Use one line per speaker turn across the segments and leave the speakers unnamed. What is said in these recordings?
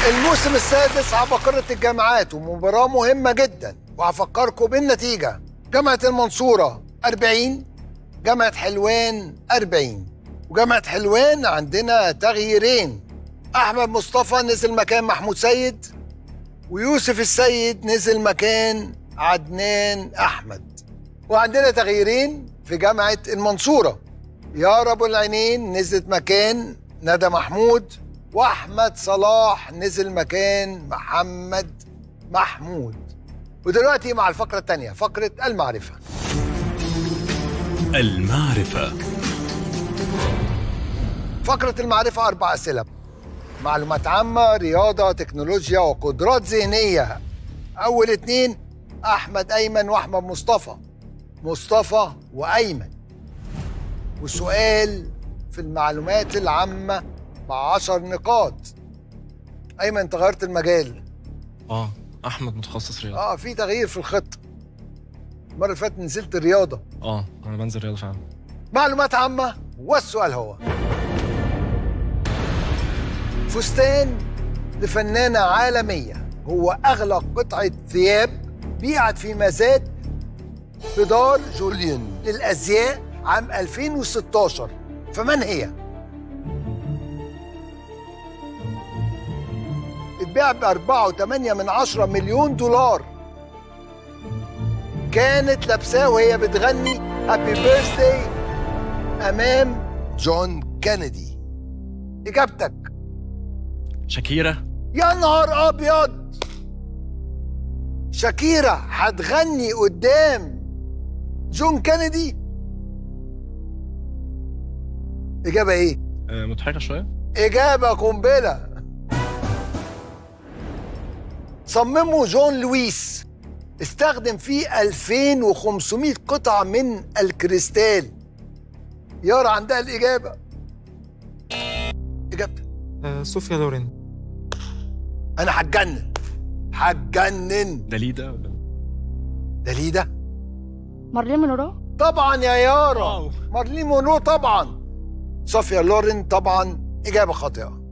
الموسم السادس عبقرة الجامعات ومباراة مهمة جدا وهفكركم بالنتيجة جامعة المنصورة 40 جامعة حلوان 40 وجامعة حلوان عندنا تغييرين أحمد مصطفى نزل مكان محمود سيد ويوسف السيد نزل مكان عدنان أحمد وعندنا تغييرين في جامعة المنصورة يارا أبو العينين نزلت مكان ندى محمود وأحمد صلاح نزل مكان محمد محمود ودلوقتي مع الفقرة الثانية فقرة المعرفة
المعرفة
فقرة المعرفة أربع أسئلة معلومات عامة رياضة تكنولوجيا وقدرات ذهنية أول اتنين أحمد أيمن وأحمد مصطفى مصطفى وأيمن وسؤال في المعلومات العامة بعشر نقاط أيمن أنت غيرت المجال
اه احمد متخصص رياضه
اه في تغيير في الخطة المرة اللي فاتت نزلت الرياضة
اه انا بنزل رياضه فعلا
معلومات عامة والسؤال هو فستان لفنانة عالمية هو أغلى قطعة ثياب بيعت في مزاد بدار جوليان للأزياء عام 2016 فمن هي؟ اتباع ب 4.8 من عشرة مليون دولار كانت لابساه وهي بتغني هابي بيرثداي امام جون كينيدي اجابتك
شاكيرا
يا نهار ابيض شاكيرا هتغني قدام جون كينيدي اجابه ايه
آه مضحكه شويه
إجابة قنبلة صممه جون لويس استخدم فيه 2500 قطعة من الكريستال يارا عندها الإجابة إجابتك
آه، صوفيا لورين
أنا هتجنن هتجنن
داليدا ولا
دليدة
مارلين مونرو
طبعا يا يارا
واو.
مارلين مونرو طبعا صوفيا لورين طبعا إجابة خاطئة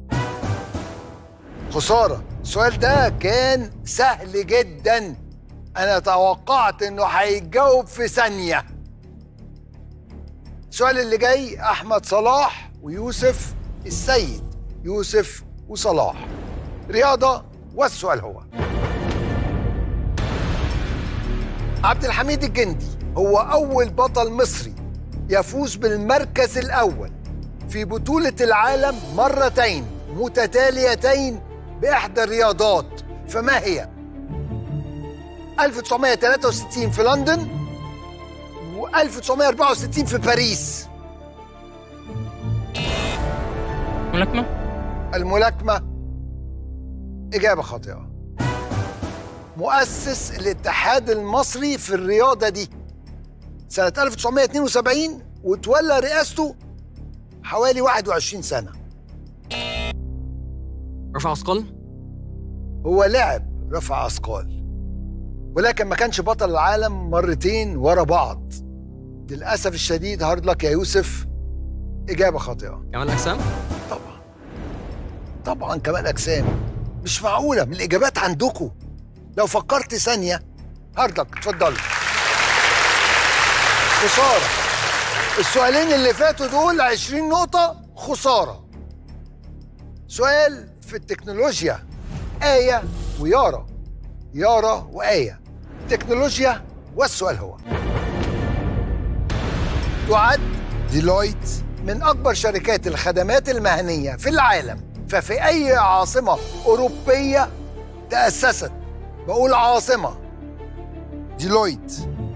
خسارة السؤال ده كان سهل جدا أنا توقعت إنه هيتجاوب في ثانية السؤال اللي جاي أحمد صلاح ويوسف السيد يوسف وصلاح رياضة والسؤال هو عبد الحميد الجندي هو أول بطل مصري يفوز بالمركز الأول في بطولة العالم مرتين متتاليتين بإحدى الرياضات فما هي؟ 1963 في لندن و1964 في باريس
ملاكمة
الملاكمة إجابة خاطئة مؤسس الاتحاد المصري في الرياضة دي سنة 1972 وتولى رئاسته حوالي 21 سنة
رفع أثقال
هو لعب رفع أثقال ولكن ما كانش بطل العالم مرتين ورا بعض للأسف الشديد هارد لك يا يوسف إجابة خاطئة
كمال أجسام
طبعا طبعا كمال اجسام مش معقوله من الاجابات عندكم لو فكرت ثانيه هاردك اتفضل خساره السؤالين اللي فاتوا دول 20 نقطه خساره سؤال في التكنولوجيا آية ويارا يارا وآية تكنولوجيا والسؤال هو تعد ديلويت من أكبر شركات الخدمات المهنية في العالم ففي أي عاصمة أوروبية تأسست بقول عاصمة ديلويت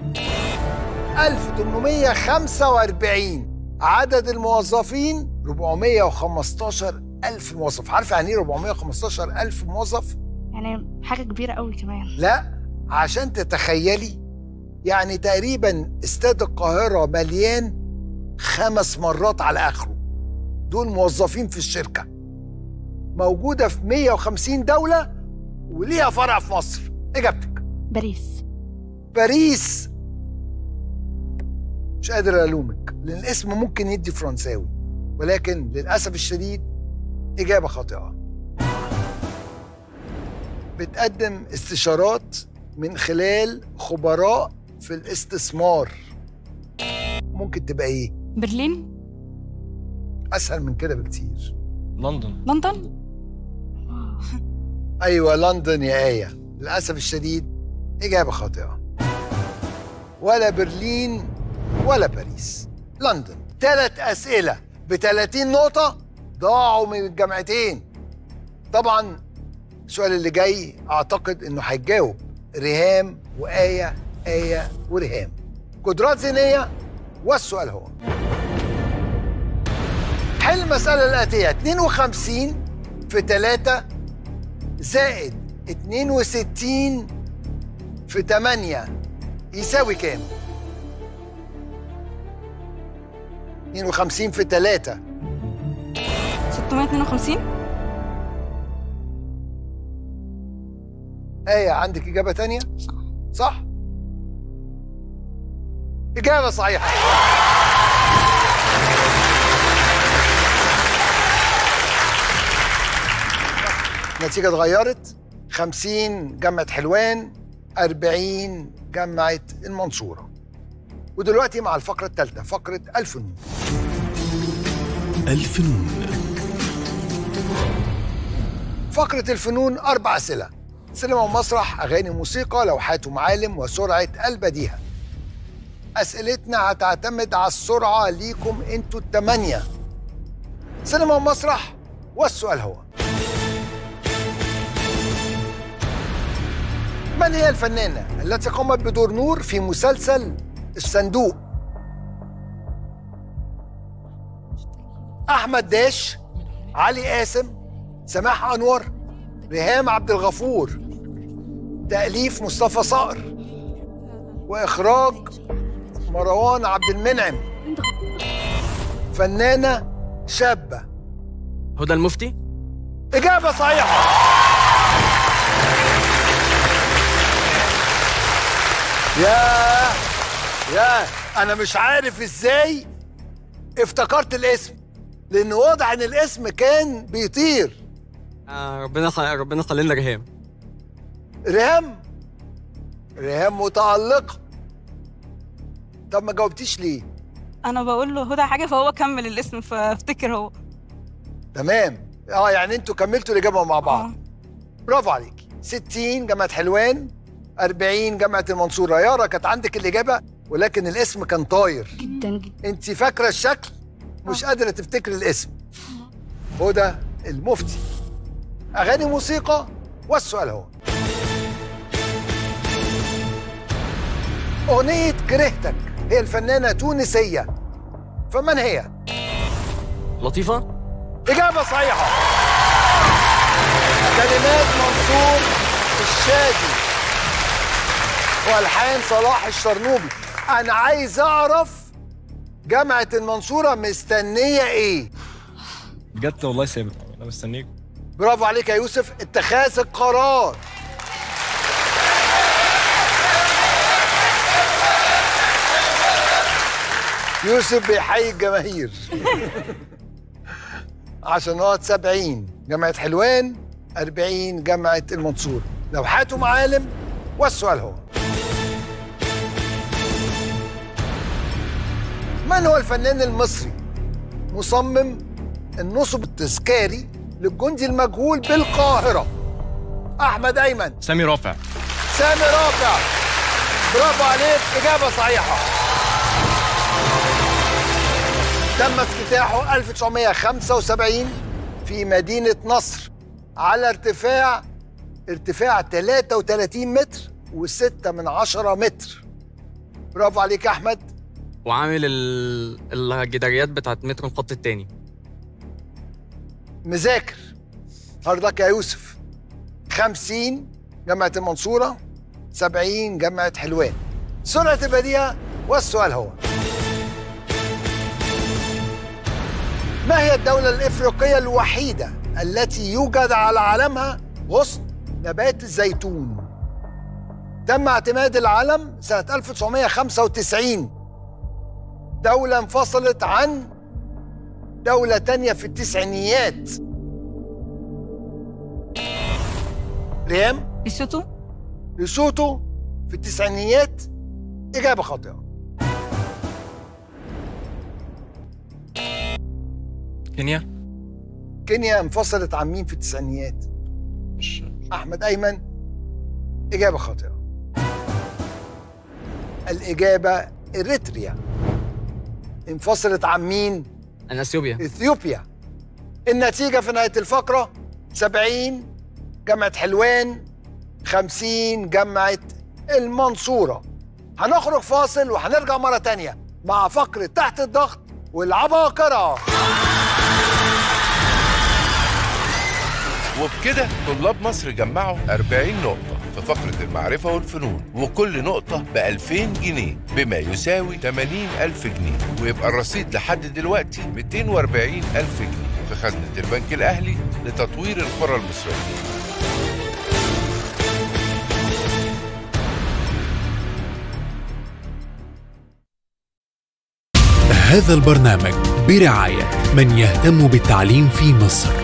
1845 عدد الموظفين 415 ألف موظف عارف يعني ايه 415 ألف موظف؟
يعني حاجة كبيرة قوي كمان
لا عشان تتخيلي يعني تقريبا استاد القاهرة مليان خمس مرات على آخره دول موظفين في الشركة موجودة في 150 دولة وليها فرع في مصر إجابتك
باريس
باريس مش قادر ألومك لأن الاسم ممكن يدي فرنساوي ولكن للأسف الشديد إجابة خاطئة بتقدم استشارات من خلال خبراء في الاستثمار ممكن تبقى ايه
برلين
اسهل من كده بكتير
لندن
لندن
ايوه لندن يا ايه للاسف الشديد اجابه خاطئه ولا برلين ولا باريس لندن ثلاث اسئله ب 30 نقطه ضاعوا من الجامعتين طبعا السؤال اللي جاي اعتقد انه هيتجاوب ريهام وايه ايه وريهام قدرات ذهنيه والسؤال هو حل المساله الاتيه 52 في 3 زائد 62 في 8 يساوي كام؟ 52 في 3
652
آية عندك إجابة تانية؟
صح.
صح؟ إجابة صحيحة النتيجة اتغيرت 50 جامعة حلوان 40 جامعة المنصورة ودلوقتي مع الفقرة الثالثة فقرة الفنون
الفنون
فقرة الفنون أربع أسئلة سينما ومسرح أغاني موسيقى لوحات ومعالم وسرعة البديهة أسئلتنا هتعتمد على السرعة ليكم انتوا التمانية سينما ومسرح والسؤال هو من هي الفنانة التي قامت بدور نور في مسلسل الصندوق أحمد داش علي قاسم سماح أنور ريهام عبد الغفور تأليف مصطفى صقر وإخراج مروان عبد المنعم فنانة شابة
هدى المفتي
إجابة صحيحة يا يا أنا مش عارف إزاي افتكرت الاسم لأن واضح إن الاسم كان بيطير
آه ربنا خ... ربنا خلينا ريهام
ريهام ريهام متألقة طب ما جاوبتيش ليه؟
انا بقول له هدى حاجه فهو كمل الاسم فافتكر هو
تمام اه يعني انتوا كملتوا الإجابة مع بعض
آه.
برافو عليك 60 جامعة حلوان 40 جامعة المنصورة يارا كانت عندك الإجابة ولكن الاسم كان طاير
جدا جدا
انت فاكرة الشكل مش قادرة تفتكري الاسم هدى المفتي أغاني موسيقى والسؤال هو أغنية كرهتك هي الفنانة تونسية فمن هي؟
لطيفه
إجابة صحيحة كلمات منصور الشادي والحان صلاح الشرنوبي أنا عايز أعرف جامعة المنصورة مستنية إيه؟
بجد والله ثابت انا مستنيك
برافو عليك يا يوسف اتخاذ القرار يوسف بيحيي الجماهير عشان نقط 70 جامعة حلوان 40 جامعة المنصورة لوحات ومعالم والسؤال هو من هو الفنان المصري مصمم النصب التذكاري للجندي المجهول بالقاهرة أحمد أيمن
سامي رافع
سامي رافع برافو عليك إجابة صحيحة تم افتتاحه 1975 في مدينة نصر على ارتفاع ارتفاع 33 متر و6 من عشرة متر برافو عليك يا أحمد
وعامل ال... الجداريات بتاعت مترو الخط التاني
مذاكر هاردك يا يوسف 50 جامعة المنصورة 70 جامعة حلوان سرعة البديهة والسؤال هو ما هي الدولة الإفريقية الوحيدة التي يوجد على علمها غصن نبات الزيتون تم اعتماد العلم سنة 1995 دولة انفصلت عن دولة تانية في التسعينيات ريم
لسوتو
لسوتو في التسعينيات إجابة خاطئة
كينيا
كينيا انفصلت عن مين في التسعينيات
مش
أحمد أيمن إجابة خاطئة الإجابة إريتريا انفصلت عن مين؟
انا اثيوبيا
إثيوبيا النتيجة في نهاية الفقرة 70 جامعة حلوان 50 جامعة المنصورة هنخرج فاصل وهنرجع مرة تانية مع فقرة تحت الضغط والعباقرة
وبكده طلاب مصر جمعوا 40 نقطة في فقرة المعرفة والفنون وكل نقطة ب 2000 جنيه بما يساوي 80 ألف جنيه ويبقى الرصيد لحد دلوقتي 240 ألف جنيه في خزنة البنك الأهلي لتطوير القرى المصرية
هذا البرنامج برعاية من يهتم بالتعليم في مصر